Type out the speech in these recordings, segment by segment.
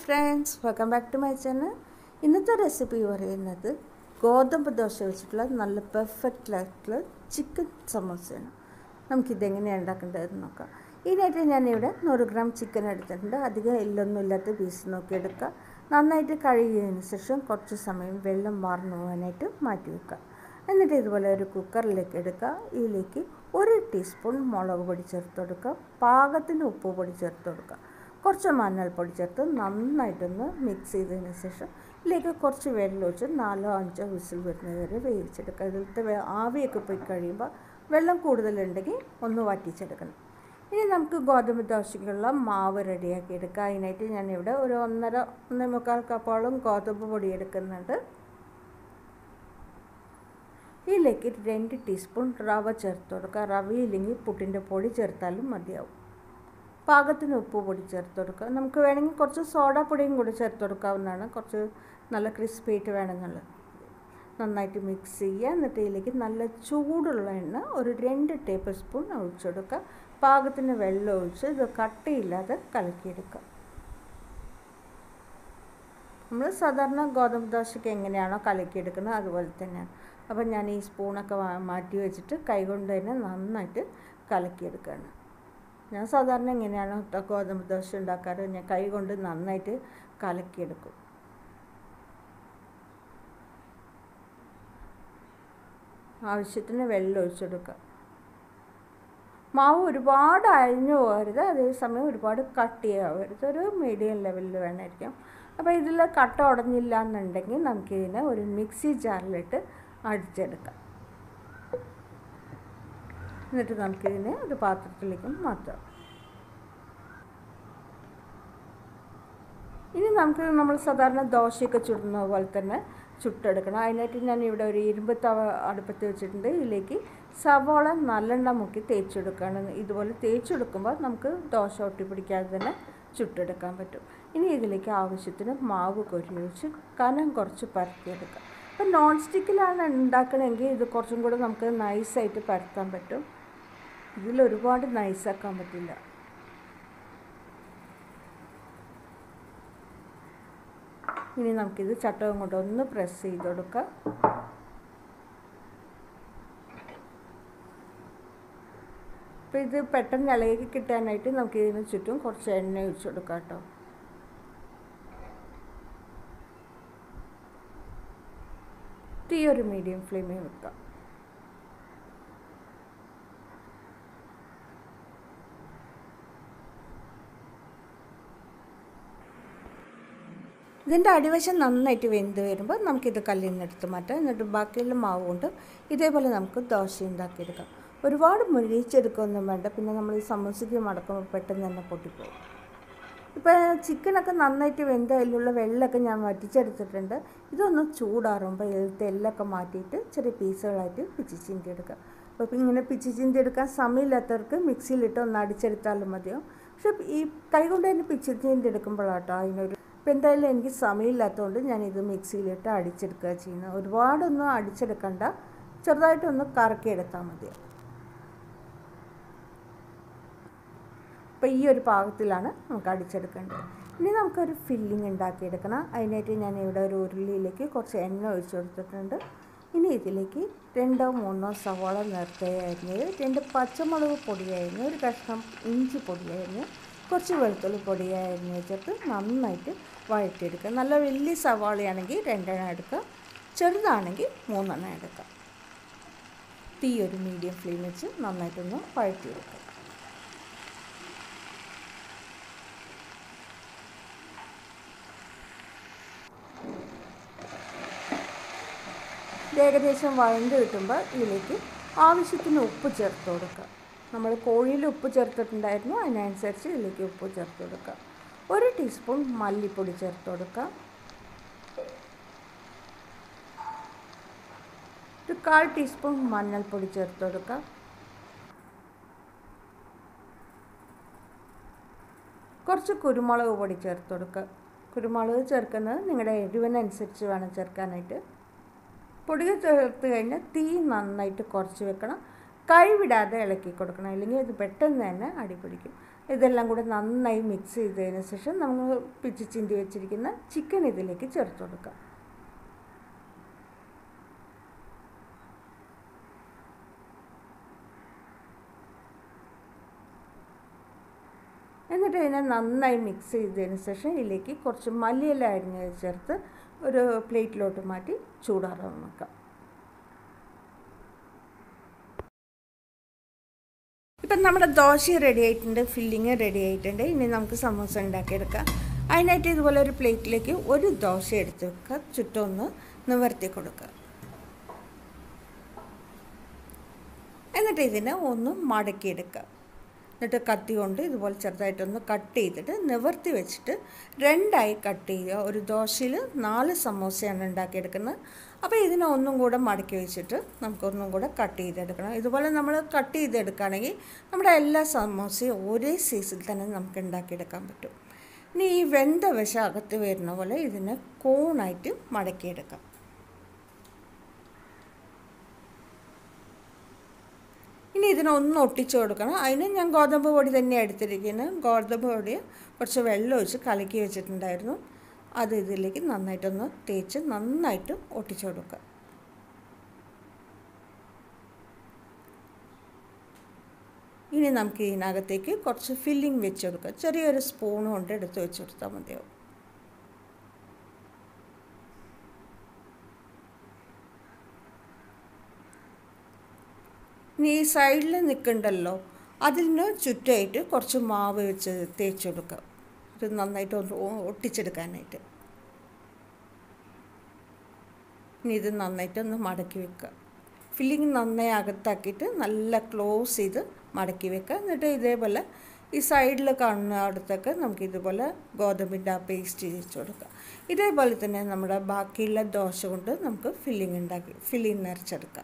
friends welcome back to my channel ഇന്നത്തെ recipe പറയുന്നത് ഗോതമ്പ് ദോശ വെച്ചിട്ടുള്ള നല്ല പെർഫെക്റ്റ് ആയിട്ടുള്ള ചിക്കൻ സമോസയാണ് നമുക്കിതെങ്ങനെയാണ് ഉണ്ടാക്കേണ്ടതെന്ന് നോക്കാം ഇതിനായിട്ട് ഞാനിവിടെ നൂറ് ഗ്രാം ചിക്കൻ എടുത്തിട്ടുണ്ട് അധികം എല്ലൊന്നും ഇല്ലാത്ത പീസ് നോക്കി എടുക്കുക നന്നായിട്ട് കഴുകിയതിന് ശേഷം കുറച്ച് സമയം വെള്ളം വാർന്നു പോകാനായിട്ട് മാറ്റി വെക്കുക എന്നിട്ട് ഇതുപോലെ ഒരു കുക്കറിലേക്ക് എടുക്കുക ഇതിലേക്ക് ഒരു ടീസ്പൂൺ മുളക് പൊടി ചേർത്ത് കൊടുക്കുക പാകത്തിന് ഉപ്പ് പൊടി ചേർത്ത് കൊടുക്കുക കുറച്ച് മഞ്ഞൾപ്പൊടി ചേർത്ത് നന്നായിട്ടൊന്ന് മിക്സ് ചെയ്തതിന് ശേഷം ഇതിലേക്ക് കുറച്ച് വെള്ളം ഒഴിച്ച് നാലോ അഞ്ചോ വിസിൽ വരുന്നത് വരെ വേവിച്ചെടുക്കുക ഇതിലത്തെ വേ- ആവിയൊക്കെ പോയി കഴിയുമ്പോൾ വെള്ളം കൂടുതലുണ്ടെങ്കിൽ ഒന്ന് വറ്റിച്ചെടുക്കണം ഇനി നമുക്ക് ഗോതമ്പ് ദോശയ്ക്കുള്ള മാവ് റെഡിയാക്കി എടുക്കുക അതിനായിട്ട് ഞാനിവിടെ ഒരു ഒന്നര ഒന്നേ മുക്കാൽ കപ്പോളം ഗോതമ്പ് പൊടി എടുക്കുന്നുണ്ട് ഇതിലേക്ക് രണ്ട് ടീസ്പൂൺ റവ ചേർത്ത് കൊടുക്കുക റവയില്ലെങ്കിൽ പുട്ടിൻ്റെ പൊടി ചേർത്താലും മതിയാവും പാകത്തിന് ഉപ്പ് പൊടി ചേർത്ത് കൊടുക്കുക നമുക്ക് വേണമെങ്കിൽ കുറച്ച് സോഡാപ്പൊടിയും കൂടി ചേർത്ത് കൊടുക്കാവുന്നതാണ് കുറച്ച് നല്ല ക്രിസ്പി ആയിട്ട് വേണമെന്നുള്ളത് നന്നായിട്ട് മിക്സ് ചെയ്യുക എന്നിട്ട് ഇതിലേക്ക് നല്ല ചൂടുള്ള എണ്ണ ഒരു രണ്ട് ടേബിൾ സ്പൂൺ ഒഴിച്ചെടുക്കുക പാകത്തിന് വെള്ളം ഒഴിച്ച് ഇത് കട്ടയില്ലാതെ കലക്കിയെടുക്കുക നമ്മൾ സാധാരണ ഗോതമ്പ് ദോശയ്ക്ക് എങ്ങനെയാണോ കലക്കിയെടുക്കുന്നത് അതുപോലെ തന്നെയാണ് അപ്പം ഞാൻ ഈ സ്പൂണൊക്കെ വാ- മാറ്റി വെച്ചിട്ട് കൈകൊണ്ട് തന്നെ നന്നായിട്ട് കലക്കിയെടുക്കുകയാണ് ഞാൻ സാധാരണ എങ്ങനെയാണോ ത- ഗോതമ്പ് ദോശ ഉണ്ടാക്കാറ് ഞാൻ കൈ കൊണ്ട് നന്നായിട്ട് കലക്കിയെടുക്കും ആവശ്യത്തിന് വെള്ളം ഒഴിച്ചെടുക്കുക മാവ് ഒരുപാട് അഴിഞ്ഞു പോകരുത് അതേസമയം ഒരുപാട് കട്ടിയാവരുത് ഒരു മീഡിയം ലെവലിൽ വേണമായിരിക്കും അപ്പോൾ ഇതിൽ കട്ട ഉടഞ്ഞില്ല എന്നുണ്ടെങ്കിൽ നമുക്കിതിനെ ഒരു മിക്സി ജാറിലിട്ട് അടിച്ചെടുക്കാം എന്നിട്ട് നമുക്കിതിനെ ഒരു പാത്രത്തിലേക്ക് മാറ്റാം ഇനി നമുക്ക് നമ്മൾ സാധാരണ ദോശയൊക്കെ ചുടുന്ന പോലെ തന്നെ ചുട്ടെടുക്കണം അതിനായിട്ട് ഞാൻ ഇവിടെ ഒരു ഇരുമ്പ് തവ അടുപ്പത്ത് വെച്ചിട്ടുണ്ട് ഇതിലേക്ക് സവാള നല്ലെണ്ണ മുക്കി തേച്ചെടുക്കുകയാണ് ഇതുപോലെ തേച്ചെടുക്കുമ്പോൾ നമുക്ക് ദോശ ഒട്ടിപ്പിടിക്കാതെ തന്നെ ചുട്ടെടുക്കാൻ പറ്റും ഇനി ഇതിലേക്ക് ആവശ്യത്തിന് മാവ് കൊരി ഒഴിച്ച് കനം കുറച്ച് പരത്തിയെടുക്കാം ഇപ്പം നോൺ സ്റ്റിക്കിലാണ് ഉണ്ടാക്കണമെങ്കിൽ ഇത് കുറച്ചും കൂടെ നമുക്ക് നൈസായിട്ട് പരത്താൻ പറ്റും ഇതിൽ ഒരുപാട് നൈസാക്കാൻ പറ്റില്ല ഇനി നമുക്കിത് ചട്ടകം കൊണ്ട് ഒന്ന് പ്രസ് ചെയ്ത് കൊടുക്കാം അപ്പോൾ ഇത് പെട്ടെന്ന് ഇളകി കിട്ടാനായിട്ട് നമുക്ക് ഇതിന് ചുറ്റും കുറച്ച് എണ്ണ ഒഴിച്ചു കൊടുക്കാം കേട്ടോ തീ ഒരു മീഡിയം ഫ്ലെയിമിൽ വെക്കാം ഇതിൻ്റെ അടിവശം നന്നായിട്ട് വെന്ത് വരുമ്പോൾ നമുക്കിത് കല്ലിൽ നിന്ന് എടുത്ത് മാറ്റാം എന്നിട്ട് ബാക്കിയുള്ള മാവ് കൊണ്ട് ഇതേപോലെ നമുക്ക് ദോശ ഉണ്ടാക്കിയെടുക്കാം ഒരുപാട് മുരിച്ചെടുക്കുകയൊന്നും വേണ്ട പിന്നെ നമ്മൾ ഈ സമോസയ്ക്ക് മടക്കുമ്പോൾ പെട്ടെന്ന് തന്നെ പൊട്ടിപ്പോകും ഇപ്പോൾ ചിക്കനൊക്കെ നന്നായിട്ട് വെന്ത് അതിലുള്ള വെള്ളമൊക്കെ ഞാൻ വറ്റിച്ചെടുത്തിട്ടുണ്ട് ഇതൊന്ന് ചൂടാറുമ്പോൾ ഇതിലത്തെ എല്ലൊക്കെ മാറ്റിയിട്ട് ചെറിയ പീസുകളായിട്ട് പിച്ചി ചീന്തി എടുക്കുക അപ്പോൾ ഇങ്ങനെ പിച്ചി ചീന്തി എടുക്കാൻ സമയമില്ലാത്തവർക്ക് മിക്സിയിലിട്ട് ഒന്ന് അടിച്ചെടുത്താലും മതിയോ പക്ഷേ ഈ കൈ കൊണ്ട് തന്നെ പിച്ചി ചീന്തി എടുക്കുമ്പോഴാട്ടോ അതിനൊരു ഇപ്പം എന്തായാലും എനിക്ക് സമയമില്ലാത്തതുകൊണ്ട് ഞാനിത് മിക്സിയിലിട്ട് അടിച്ചെടുക്കുക ചെയ്യുന്നത് ഒരുപാടൊന്നും അടിച്ചെടുക്കണ്ട ചെറുതായിട്ടൊന്ന് കറക്കിയെടുത്താൽ മതി അപ്പോൾ ഈ ഒരു പാകത്തിലാണ് നമുക്ക് അടിച്ചെടുക്കേണ്ടത് ഇനി നമുക്കൊരു ഫില്ലിങ് ഉണ്ടാക്കിയെടുക്കണം അതിനായിട്ട് ഞാൻ ഇവിടെ ഒരു ഉരുളിയിലേക്ക് കുറച്ച് എണ്ണ ഒഴിച്ചു കൊടുത്തിട്ടുണ്ട് ഇനി ഇതിലേക്ക് രണ്ടോ മൂന്നോ സവാള നേരത്തെ അരിഞ്ഞത് രണ്ട് പച്ചമുളക് പൊടിയായിരുന്നു ഒരു കഷ്ണം ഇഞ്ചി പൊടിയായിരുന്നു കുറച്ച് വെളുത്തുള്ളി പൊടിയായിരുന്നു വെച്ചിട്ട് നന്നായിട്ട് വഴറ്റിയെടുക്കുക നല്ല വലിയ സവാളയാണെങ്കിൽ രണ്ടെണ്ണം എടുക്കുക ചെറുതാണെങ്കിൽ മൂന്നെണ്ണം എടുക്കുക തീ ഒരു മീഡിയം ഫ്ലെയിം വെച്ച് നന്നായിട്ടൊന്ന് വഴറ്റിയെടുക്കുക ഇത് ഏകദേശം വഴണ്ട് കിട്ടുമ്പോൾ ഇതിലേക്ക് ആവശ്യത്തിന് ഉപ്പ് ചേർത്ത് കൊടുക്കുക നമ്മൾ കോഴിയിൽ ഉപ്പ് ചേർത്തിട്ടുണ്ടായിരുന്നു അതിനനുസരിച്ച് ഇതിലേക്ക് ഉപ്പ് ചേർത്ത് കൊടുക്കുക ഒരു ടീസ്പൂൺ മല്ലിപ്പൊടി ചേർത്ത് കൊടുക്കുക ഒരു കാൽ ടീസ്പൂൺ മഞ്ഞൾപ്പൊടി ചേർത്ത് കൊടുക്കുക കുറച്ച് കുരുമുളക് പൊടി ചേർത്ത് കൊടുക്കുക കുരുമുളക് ചേർക്കുന്നത് നിങ്ങളുടെ എരിവിനനുസരിച്ച് വേണം ചേർക്കാനായിട്ട് പൊടികൾ ചേർത്ത് കഴിഞ്ഞാൽ തീ നന്നായിട്ട് കുറച്ച് വെക്കണം കൈ വിടാതെ ഇളക്കി കൊടുക്കണം അല്ലെങ്കിൽ ഇത് പെട്ടെന്ന് തന്നെ അടി പിടിക്കും ഇതെല്ലാം കൂടെ നന്നായി മിക്സ് ചെയ്തതിന് ശേഷം നമ്മൾ പിച്ചി ചിന്തി വെച്ചിരിക്കുന്ന ചിക്കൻ ഇതിലേക്ക് ചേർത്ത് കൊടുക്കാം എന്നിട്ട് ഇതിനെ നന്നായി മിക്സ് ചെയ്തതിന് ശേഷം ഇതിലേക്ക് കുറച്ച് മല്ലിയില അരിഞ്ഞ് ചേർത്ത് ഒരു പ്ലേറ്റിലോട്ട് മാറ്റി ചൂടാറാൻ വെക്കാം ഇപ്പം നമ്മുടെ ദോശ റെഡി ആയിട്ടുണ്ട് ഫില്ലിങ് റെഡി ആയിട്ടുണ്ട് ഇനി നമുക്ക് സമൂസ ഉണ്ടാക്കിയെടുക്കാം അതിനായിട്ട് ഇതുപോലെ ഒരു പ്ലേറ്റിലേക്ക് ഒരു ദോശ എടുത്ത് വെക്കുക ചുറ്റൊന്ന് നിവർത്തി കൊടുക്കുക എന്നിട്ട് ഇതിനെ ഒന്ന് മടക്കിയെടുക്കുക എന്നിട്ട് കത്തി കൊണ്ട് ഇതുപോലെ ചെറുതായിട്ടൊന്ന് കട്ട് ചെയ്തിട്ട് നിവർത്തി വെച്ചിട്ട് രണ്ടായി കട്ട് ചെയ്യുക ഒരു ദോശയിൽ നാല് സമോസയാണ് ഉണ്ടാക്കിയെടുക്കുന്നത് അപ്പോൾ ഇതിനെ ഒന്നും കൂടെ മടക്കി വെച്ചിട്ട് നമുക്കൊന്നും കൂടെ കട്ട് ചെയ്തെടുക്കണം ഇതുപോലെ നമ്മൾ കട്ട് ചെയ്തെടുക്കുകയാണെങ്കിൽ നമ്മുടെ എല്ലാ സമോസയും ഒരേ സൈസിൽ തന്നെ നമുക്ക് ഉണ്ടാക്കിയെടുക്കാൻ പറ്റും ഇനി ഈ വെന്ത വശ അകത്ത് വരുന്ന പോലെ ഇതിനെ കോണായിട്ട് മടക്കിയെടുക്കാം ഇനി ഇതിനൊന്ന് ഒട്ടിച്ചു കൊടുക്കണം അതിന് ഞാൻ ഗോതമ്പ് പൊടി തന്നെയാണ് എടുത്തിരിക്കുന്നത് ഗോതമ്പ് പൊടി കുറച്ച് വെള്ളം ഒഴിച്ച് കലക്കി വെച്ചിട്ടുണ്ടായിരുന്നു അത് ഇതിലേക്ക് നന്നായിട്ടൊന്ന് തേച്ച് നന്നായിട്ട് ഒട്ടിച്ചു കൊടുക്കുക ഇനി നമുക്ക് ഇതിനകത്തേക്ക് കുറച്ച് ഫില്ലിങ് വെച്ച് കൊടുക്കുക ചെറിയൊരു സ്പൂൺ കൊണ്ട് എടുത്ത് വെച്ച് കൊടുത്താൽ മതിയാവും ഇനി ഈ സൈഡിൽ നിൽക്കണ്ടല്ലോ അതിന് ചുറ്റായിട്ട് കുറച്ച് മാവ് വെച്ച് തേച്ച് കൊടുക്കുക ഇത് നന്നായിട്ട് ഒന്ന് ഒട്ടിച്ചെടുക്കാനായിട്ട് ഇനി ഇത് നന്നായിട്ടൊന്ന് മടക്കി വെക്കുക ഫില്ലിങ് നന്നായി അകത്താക്കിയിട്ട് നല്ല ക്ലോസ് ചെയ്ത് മടക്കി വെക്കുക എന്നിട്ട് ഇതേപോലെ ഈ സൈഡിൽ കാണുന്ന അടുത്തൊക്കെ നമുക്ക് ഇതുപോലെ ഗോതമ്പിൻ്റെ ആ പേസ്റ്റ് ചേച്ച് കൊടുക്കുക ഇതേപോലെ തന്നെ നമ്മുടെ ബാക്കിയുള്ള ദോശ കൊണ്ട് നമുക്ക് ഫില്ലിങ് ഉണ്ടാക്കി ഫില്ലിങ് നിറച്ചെടുക്കാം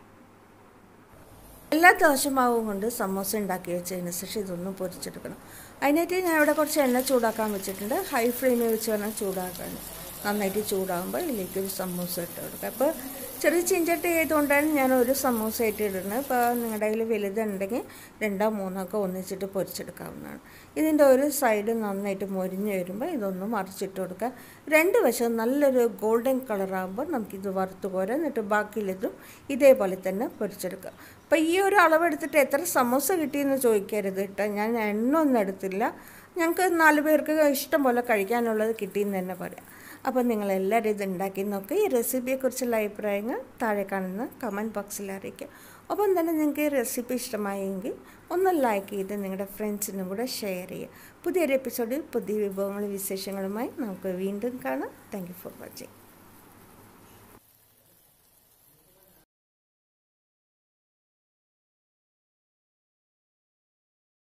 എല്ലാ ദോശമാവും കൊണ്ട് സമോസ ഉണ്ടാക്കി വെച്ചതിന് ശേഷം ഇതൊന്നും പൊരിച്ചെടുക്കണം അതിനായിട്ട് ഞാൻ ഇവിടെ കുറച്ച് എണ്ണ ചൂടാക്കാൻ വെച്ചിട്ടുണ്ട് ഹൈ ഫ്ലെയിമിൽ വെച്ച് വേണം ചൂടാക്കാൻ നന്നായിട്ട് ചൂടാകുമ്പോൾ ഇതിലേക്ക് ഒരു സമൂസ ഇട്ട് കൊടുക്കുക അപ്പോൾ ചെറിയ ചീഞ്ചട്ടി ആയതുകൊണ്ടാണ് ഞാൻ ഒരു സമൂസ ആയിട്ട് ഇടുന്നത് ഇപ്പോൾ നിങ്ങളുടെ കയ്യിൽ വലുതുണ്ടെങ്കിൽ രണ്ടോ മൂന്നോ ഒക്കെ ഒന്നിച്ചിട്ട് പൊരിച്ചെടുക്കാവുന്നതാണ് ഇതിൻ്റെ ഒരു സൈഡ് നന്നായിട്ട് മൊരിഞ്ഞ് വരുമ്പോൾ ഇതൊന്ന് മറിച്ചിട്ട് കൊടുക്കുക രണ്ട് വശവും നല്ലൊരു ഗോൾഡൻ കളറാകുമ്പോൾ നമുക്കിത് വറുത്ത് പോരാ എന്നിട്ട് ബാക്കിയുള്ളതും ഇതേപോലെ തന്നെ പൊരിച്ചെടുക്കുക അപ്പോൾ ഈ ഒരു അളവെടുത്തിട്ട് എത്ര സമോസ കിട്ടിയെന്ന് ചോദിക്കരുത് കേട്ടോ ഞാൻ എണ്ണ ഒന്നും എടുത്തില്ല ഞങ്ങൾക്ക് നാല് പേർക്ക് ഇഷ്ടം പോലെ കഴിക്കാനുള്ളത് കിട്ടിയെന്ന് തന്നെ പറയാം അപ്പോൾ നിങ്ങളെല്ലാവരും ഇത് ഉണ്ടാക്കി നോക്കുക ഈ റെസിപ്പിയെക്കുറിച്ചുള്ള അഭിപ്രായങ്ങൾ താഴെ കാണുന്ന കമൻറ്റ് ബോക്സിൽ അറിയിക്കുക ഒപ്പം തന്നെ നിങ്ങൾക്ക് ഈ റെസിപ്പി ഇഷ്ടമായെങ്കിൽ ഒന്ന് ലൈക്ക് ചെയ്ത് നിങ്ങളുടെ ഫ്രണ്ട്സിനും കൂടെ ഷെയർ ചെയ്യുക പുതിയൊരു എപ്പിസോഡിൽ പുതിയ വിഭവങ്ങളും വിശേഷങ്ങളുമായി നമുക്ക് വീണ്ടും കാണാം താങ്ക് ഫോർ വാച്ചിങ്